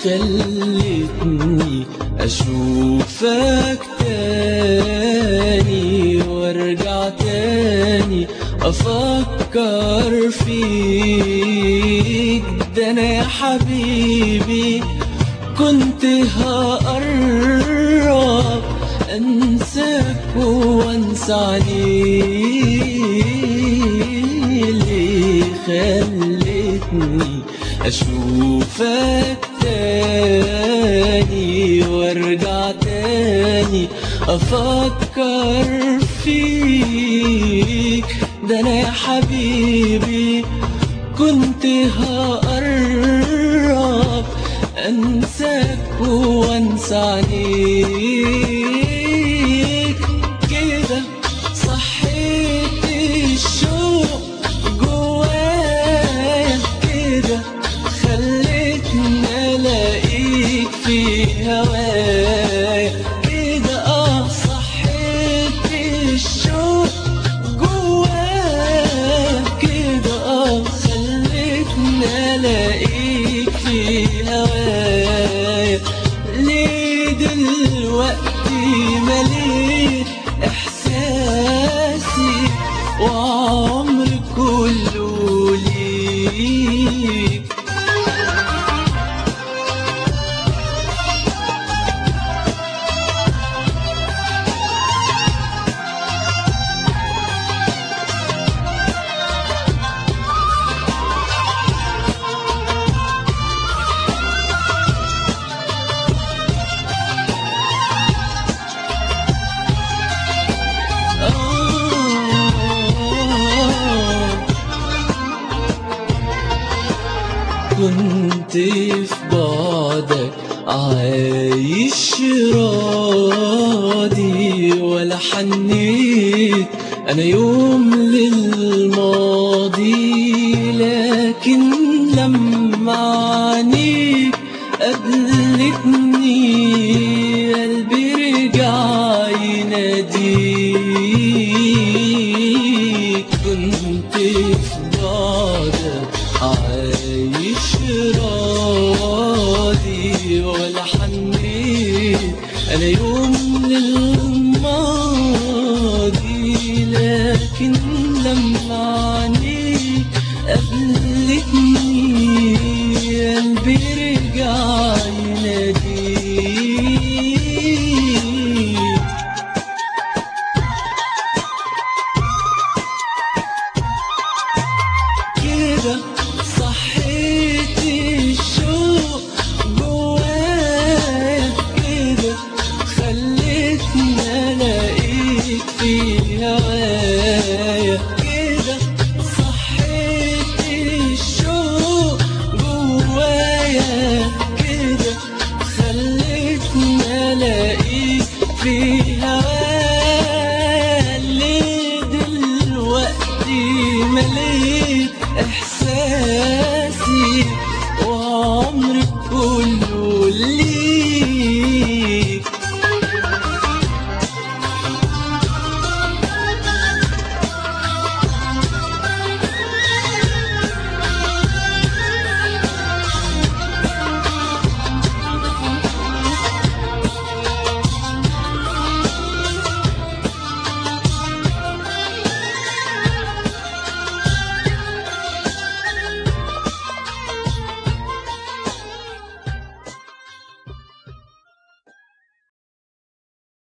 خلتني أشوفك تاني وارجع تاني أفكر فيك ده أنا يا حبيبي كنت هقرب أنساك وأنسى عليك ليه خلتني أشوفك تاني وارجع تاني أفكر فيك ده أنا يا حبيبي كنت هقرب أنساك وأنسى عليك كده صحيت الشوق جوايا كده خلتني ألاقيك في هوايا كده اه صحيت الشوق جوايا كده اه خلتني ألاقيك في هوايا ليه دلوقتي مليت إحساسي وعمري كله ليك كنت في بعدك عايش راضي ولا حنيت انا يوم للماضي لكن لما عينيك قابلتني قلبي رجع يناديك كنت في بعدك عايش راضي ولا حنيت انا يوم للماضي لكن لما عينيك قابلتني قلبي رجع يناديك كده صحيت الشوق جوايا كده خلتني الاقيك في هوايا كده صحيت الشوق جوايا كده خلتني الاقيك في هوايا